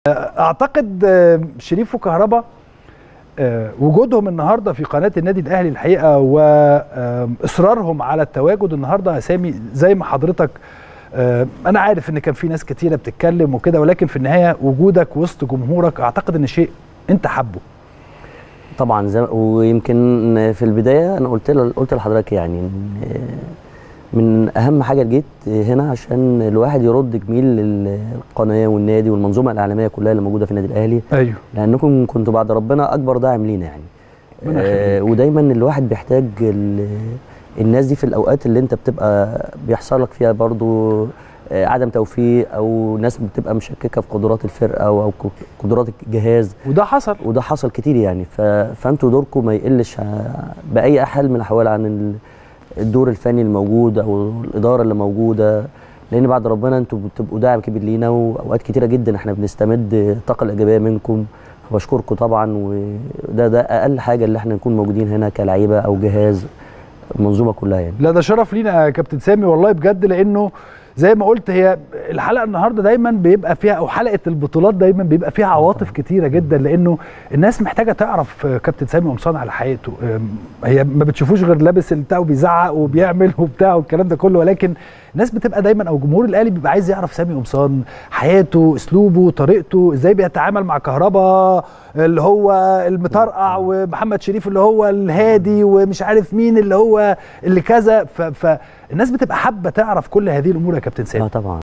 اعتقد آه، شريف وكهربا آه، وجودهم النهارده في قناه النادي الاهلي الحقيقه واصرارهم على التواجد النهارده يا سامي زي ما حضرتك آه، انا عارف ان كان في ناس كتيره بتتكلم وكده ولكن في النهايه وجودك وسط جمهورك اعتقد ان شيء انت حبه طبعا زي ويمكن في البدايه انا قلت ل- قلت لحضرتك يعني إن من اهم حاجه جيت هنا عشان الواحد يرد جميل للقناه والنادي والمنظومه الاعلاميه كلها اللي موجوده في النادي الاهلي ايوه لانكم كنتوا بعد ربنا اكبر داعم لينا يعني ربنا آه يخليك. ودايما الواحد بيحتاج ال- الناس دي في الاوقات اللي انت بتبقى بيحصل لك فيها برضو آه، عدم توفيق او ناس بتبقى مشككه في قدرات الفرقه او أو قدرات الجهاز وده حصل وده حصل كتير يعني ف... فانتوا دوركم ما يقلش ع- باي حال من الاحوال عن ال- الدور الفني الموجود او الاداره اللي موجوده لان بعد ربنا انتوا بتبقوا داعم كبير لينا واوقات كتيره جدا احنا بنستمد الطاقه الايجابيه منكم فبشكركم طبعا وده ده اقل حاجه اللي احنا نكون موجودين هنا كلعيبه او جهاز المنظومه كلها يعني لا ده شرف لينا يا كابتن سامي والله بجد لانه زي ما قلت هي الحلقه النهارده دايما بيبقى فيها او حلقه البطولات دايما بيبقى فيها عواطف كتيره جدا لانه الناس محتاجه تعرف كابتن سامي قمصان على حقيقته أم، هي ما بتشوفوش غير لابس بتاعه بيزعق وبيعمل وبتاع والكلام ده كله ولكن الناس بتبقى دايما او جمهور الاهلي بيبقى عايز يعرف سامي قمصان حياته اسلوبه طريقته ازاي بيتعامل مع كهربا اللي هو المطرقع ومحمد شريف اللي هو الهادي ومش عارف مين اللي هو اللي كذا ف- فالناس بتبقى حابه تعرف كل هذه الامور يا كابتن سامي اه طبعا